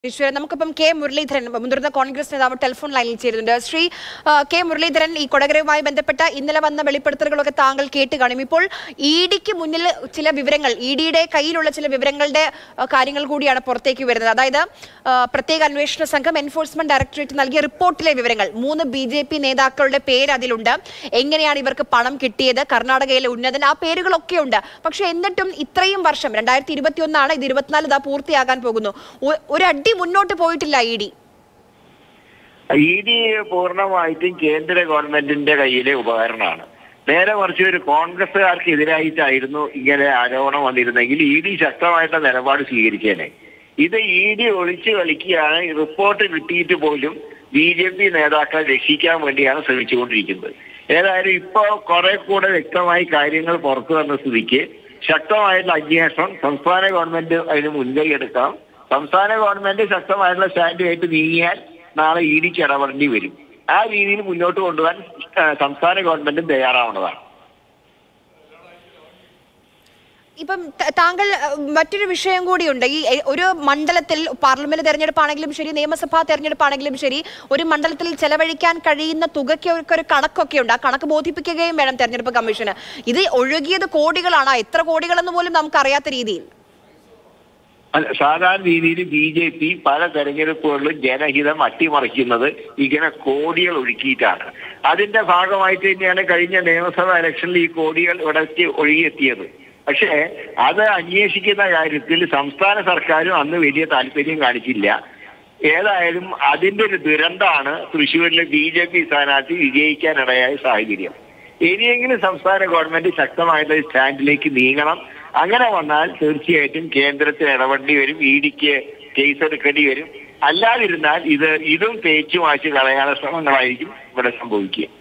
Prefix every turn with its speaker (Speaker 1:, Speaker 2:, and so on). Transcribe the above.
Speaker 1: ഈശ്വരൻ നമുക്കിപ്പം കെ മുരളീധരൻ മുതിർന്ന കോൺഗ്രസ് നേതാവ് ടെലിഫോൺ ലൈനിൽ ചേരുന്നുണ്ട് ശ്രീ ആ, കെ മുരളീധരൻ ഈ കൊടകരയുമായി ബന്ധപ്പെട്ട ഇന്നലെ വന്ന വെളിപ്പെടുത്തലുകളൊക്കെ താങ്കൾ കേട്ട് കാണും ഇപ്പോൾ ഇ ഡിക്ക് മുന്നിൽ ചില വിവരങ്ങൾ ഇ ഡിയുടെ കയ്യിലുള്ള ചില വിവരങ്ങളുടെ ആ, കാര്യങ്ങൾ കൂടിയാണ് പുറത്തേക്ക് വരുന്നത് അതായത് ആ, പ്രത്യേക അന്വേഷണ സംഘം എൻഫോഴ്സ്മെന്റ് ഡയറക്ടറേറ്റ് നൽകിയ റിപ്പോർട്ടിലെ വിവരങ്ങൾ മൂന്ന് ബി ജെ പി നേതാക്കളുടെ പേര് അതിലുണ്ട് എങ്ങനെയാണ് ഇവർക്ക് പണം കിട്ടിയത് കർണാടകയിലെ ഉന്നതൻ ആ പേരുകളൊക്കെ ഉണ്ട് പക്ഷെ എന്നിട്ടും ഇത്രയും വർഷം രണ്ടായിരത്തി ഇരുപത്തി ഒന്നാണ് ഇത് ഇരുപത്തിനാല് ഇതാ പൂർത്തിയാകാൻ പോകുന്നു ഒ- ഒരു അടി മുന്നോട്ട് പോയിട്ടില്ല ഇ ഡി
Speaker 2: ഇ ഡി പൂർണ്ണമായിട്ടും കേന്ദ്ര ഗവൺമെന്റിന്റെ കയ്യിലെ ഉപകരണമാണ് നേരെ മറിച്ച് ഒരു കോൺഗ്രസുകാർക്ക് എതിരായിട്ടായിരുന്നു ഇങ്ങനെ ആരോപണം വന്നിരുന്നെങ്കിൽ ഇ ഡി ശക്തമായിട്ട് നിലപാട് സ്വീകരിച്ചേനെ ഇത് ഇ ഡി ഒളിച്ചു കളിക്കുകയാണ് ഈ റിപ്പോർട്ട് കിട്ടിയിട്ട് പോലും ബി ജെ പി നേതാക്കളെ രക്ഷിക്കാൻ വേണ്ടിയാണ് ശ്രമിച്ചുകൊണ്ടിരിക്കുന്നത് ഏതായാലും ഇപ്പോ കുറെ കൂടെ വ്യക്തമായി കാര്യങ്ങൾ പുറത്തു വന്ന സ്ഥിതിക്ക് ശക്തമായിട്ടുള്ള അന്വേഷണം സംസ്ഥാന ഗവൺമെന്റ് അതിന് മുൻകൈ എടുക്കാം സംസ്ഥാന ഗവൺമെന്റ് ശക്തമായിട്ടുള്ള സ്റ്റാൻഡുമായിട്ട് നീങ്ങിയാൽ നാളെ ഇ ഡിക്ക് ഇടപെടേണ്ടി വരും ആ രീതിയിൽ മുന്നോട്ട് കൊണ്ടുപോകാൻ ആ, സംസ്ഥാന ഗവൺമെന്റും തയ്യാറാവുന്നതാണ്
Speaker 1: ഇപ്പം ത- താങ്കൾ അഹ്, മറ്റൊരു വിഷയം കൂടിയുണ്ട് ഈ എ, ഒരു മണ്ഡലത്തിൽ പാർലമെന്റ് തെരഞ്ഞെടുപ്പാണെങ്കിലും ശരി നിയമസഭാ തെരഞ്ഞെടുപ്പാണെങ്കിലും ശരി ഒരു മണ്ഡലത്തിൽ ചെലവഴിക്കാൻ കഴിയുന്ന തുകയ്ക്ക് ഒക്കെ ഒരു കണക്കൊക്കെ ഉണ്ട് ആ കണക്ക് ബോധിപ്പിക്കുകയും വേണം തെരഞ്ഞെടുപ്പ് കമ്മീഷന് ഇത് ഒഴുകിയത് കോടികളാണ് എത്ര കോടികളെന്ന് പോലും നമുക്ക് അറിയാത്ത രീതിയിൽ
Speaker 2: അല്ല, സാധാരണ രീതിയിൽ ബി ജെ പി പല തെരഞ്ഞെടുപ്പുകളിലും ജനഹിതം അട്ടിമറിക്കുന്നത് ഇങ്ങനെ കോടികൾ ഒഴുക്കിയിട്ടാണ് അതിന്റെ ഭാഗമായിട്ട് തന്നെയാണ് കഴിഞ്ഞ നിയമസഭാ ഇലക്ഷനിൽ ഈ കോടികൾ ഇവിടേക്ക് ഒഴുകിയെത്തിയത് പക്ഷേ അത് അന്വേഷിക്കുന്ന കാര്യത്തിൽ സംസ്ഥാന സർക്കാരും അന്ന് വലിയ താല്പര്യം കാണിച്ചില്ല ഏതായാലും അതിന്റെ ഒരു ദുരന്തമാണ് തൃശ്ശൂരിലെ ബി ജെ പി സ്ഥാനാർത്ഥി വിജയിക്കാനിടയായ സാഹചര്യം ഇനിയെങ്കിലും സംസ്ഥാന ഗവൺമെന്റ് ശക്തമായിട്ടുള്ള സ്റ്റാൻഡിലേക്ക് നീങ്ങണം അങ്ങനെ വന്നാൽ തീർച്ചയായിട്ടും കേന്ദ്രത്തിൽ ഇടപെടേണ്ടി വരും ഇ ഡിക്ക് കേസ് എടുക്കേണ്ടി വരും അല്ലാതിരുന്നാൽ ഇത് ഇതും തേച്ചു മാറ്റി കളയാനുള്ള ശ്രമങ്ങളായിരിക്കും ഇവിടെ സംഭവിക്കുക